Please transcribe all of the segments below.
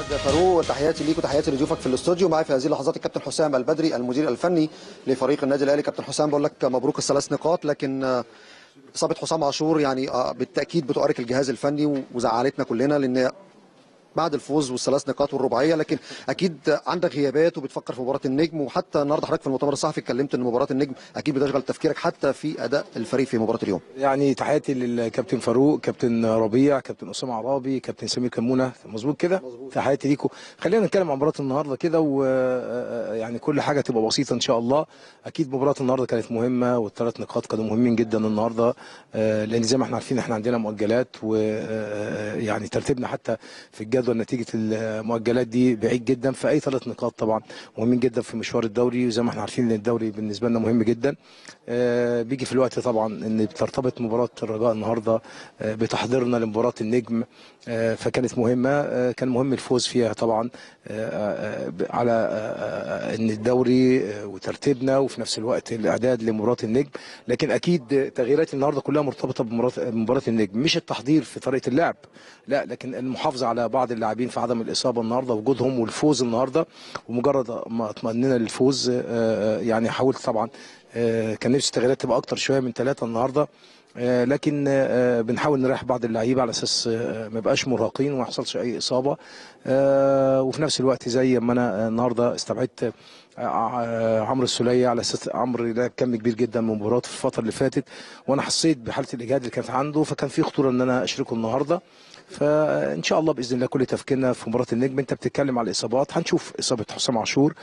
محمد فاروق تحياتي ليك وتحياتي لضيوفك في الاستوديو معي في هذه اللحظات الكابتن حسام البدري المدير الفني لفريق النادي الاهلي كابتن حسام بقول لك مبروك الثلاث نقاط لكن آه، اصابه حسام عاشور يعني آه، بالتاكيد بتؤرق الجهاز الفني وزعلتنا كلنا لان بعد الفوز والثلاث نقاط والرباعيه لكن اكيد عندك غيابات وبتفكر في مباراه النجم وحتى النهارده حضرتك في المؤتمر الصحفي اتكلمت ان مباراه النجم اكيد بتشغل تفكيرك حتى في اداء الفريق في مباراه اليوم يعني تحياتي للكابتن فاروق كابتن ربيع كابتن اسامه عرابي كابتن سمير كمونه مظبوط كده تحياتي ليكم خلينا نتكلم عن مباراه النهارده كده ويعني كل حاجه تبقى بسيطه ان شاء الله اكيد مباراه النهارده كانت مهمه والثلاث نقاط كانوا مهمين جدا النهارده آه، لان زي ما احنا عارفين احنا عندنا مؤجلات ويعني ترتيبنا حتى في الجدول نتيجه المؤجلات دي بعيد جدا فاي ثلاث نقاط طبعا مهمين جدا في مشوار الدوري وزي ما احنا عارفين ان الدوري بالنسبه لنا مهم جدا آه، بيجي في الوقت طبعا ان بترتبط مباراه الرجاء النهارده آه، بتحضيرنا لمباراه النجم آه، فكانت مهمه آه، كان مهم الفوز فيها طبعا آه، آه، ب- على آه، آه، ان الدوري آه، وترتيبنا وفي نفس الوقت الاعداد لمباراه النجم لكن اكيد تغييرات النهارده كلها مرتبطه بمباراه مباراه النجم مش التحضير في طريقه اللعب لا لكن المحافظه على بعض اللاعبين في عدم الاصابه النهارده وجودهم والفوز النهارده ومجرد ما اطمئننا للفوز آه، آه، يعني حاولت طبعا آه، كان نفسي التغييرات تبقى اكتر شويه من ثلاثه النهارده آه، لكن آه، بنحاول نريح بعض اللعيبه على اساس آه، ما يبقاش مرهقين وما يحصلش اي اصابه آه، وفي نفس الوقت زي ما انا النهارده استبعدت آه، آه، عمرو السوليه على اساس عمرو لعب كم كبير جدا من مباراته في الفتره اللي فاتت وانا حسيت بحاله الاجهاد اللي كانت عنده فكان في خطوره ان انا اشركه النهارده فان شاء الله باذن الله كل تفكيرنا في مباراه النجم انت بتتكلم على الاصابات هنشوف اصابه حسام عاشور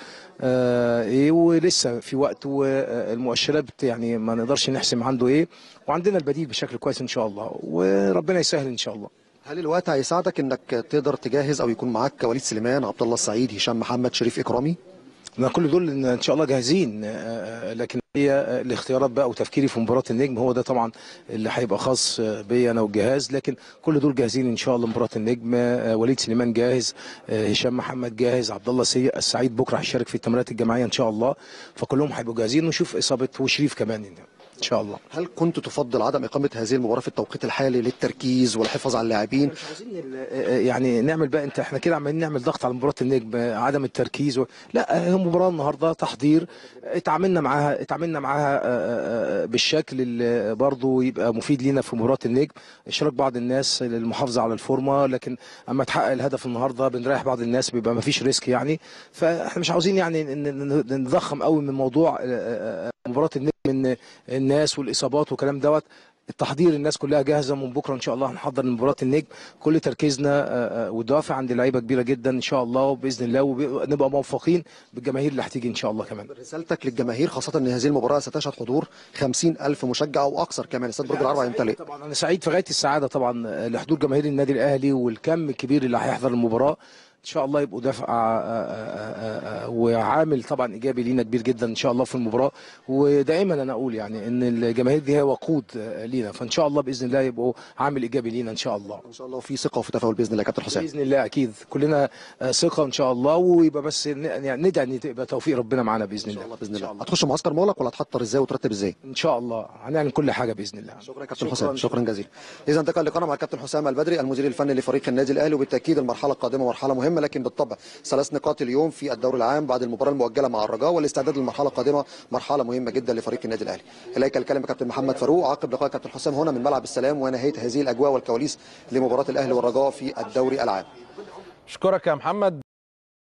آه ايه ولسه في وقت والمؤشرات بت- يعني ما نقدرش نحسم عنده ايه وعندنا البديل بشكل كويس ان شاء الله وربنا يسهل ان شاء الله هل الوقت هيساعدك انك تقدر تجهز او يكون معاك وليد سليمان عبد الله السعيد هشام محمد شريف اكرامي انا كل دول ان إن شاء الله جاهزين آه، لكن هي آه، الاختيارات بقى وتفكيري في مباراه النجم هو ده طبعا اللي هيبقى خاص آه، بيا انا والجهاز لكن كل دول جاهزين ان شاء الله مباراه النجم آه، وليد سليمان جاهز آه، هشام محمد جاهز عبد الله سي- السعيد بكره هيشارك في التمرينات الجماعيه ان شاء الله فكلهم هيبقوا جاهزين ونشوف اصابه وشريف كمان ان شاء الله هل كنت تفضل عدم اقامه هذه المباراه في التوقيت الحالي للتركيز والحفاظ على اللاعبين مش عاوزين ال- يعني نعمل بقى انت احنا كده عمالين نعمل ضغط على مباراه النجم عدم التركيز و... لا هي مباراه النهارده تحضير اتعاملنا معاها اتعاملنا معاها آه، آه، آه، بالشكل اللي برضه يبقى مفيد لينا في مباراه النجم اشراك بعض الناس للمحافظه على الفورمه لكن اما تحقق الهدف النهارده بنريح بعض الناس بيبقى مفيش ريسك يعني فاحنا مش عاوزين يعني ن- ن- ن- نضخم قوي من موضوع آه، آه، آه، مباراه النجم ان الناس والاصابات والكلام دوت التحضير الناس كلها جاهزه من بكره ان شاء الله هنحضر لمباراه النجم كل تركيزنا آه، آه، والدوافع عند لعيبه كبيره جدا ان شاء الله وباذن الله ونبقى موفقين بالجماهير اللي هتيجي ان شاء الله كمان رسالتك للجماهير خاصه ان هذه المباراه ستشهد حضور 50 الف مشجع او اكثر كمان استاد برج العرب هيمتلئ طبعا انا سعيد في غايه السعاده طبعا آه، لحضور جماهير النادي الاهلي والكم الكبير اللي هيحضر المباراه ان شاء الله يبقوا دافع آه، آه، آه، آه، وعامل طبعا ايجابي لينا كبير جدا ان شاء الله في المباراه ودائما انا اقول يعني ان الجماهير دي هي وقود آه، لينا فان شاء الله باذن الله يبقوا عامل ايجابي لينا ان شاء الله ان شاء الله في ثقه وفي تفاؤل باذن الله يا كابتن حسام باذن الله اكيد كلنا آه، ثقه ان شاء الله ويبقى بس ن- يعني ندعي ان تبقى توفيق ربنا معانا باذن ان الله شاء الله باذن إن شاء الله هتخش معسكر مغلق ولا هتحضر ازاي وترتب ازاي ان شاء الله هنعمل كل حاجه باذن الله شكرا يا كابتن حسام شكرا جزيلا اذا انتقل لقاءنا مع الكابتن حسام البدري المدير الفني لفريق النادي الاهلي وبالتاكيد المرحله القادمه مرحله مهمه لكن بالطبع ثلاث نقاط اليوم في الدوري العام بعد المباراه المؤجله مع الرجاء والاستعداد للمرحله القادمه مرحله مهمه جدا لفريق النادي الاهلي اليك الكلمه كابتن محمد فاروق عقب لقاء كابتن حسام هنا من ملعب السلام ونهايه هذه الاجواء والكواليس لمباراه الاهلي والرجاء في الدوري العام اشكرك يا محمد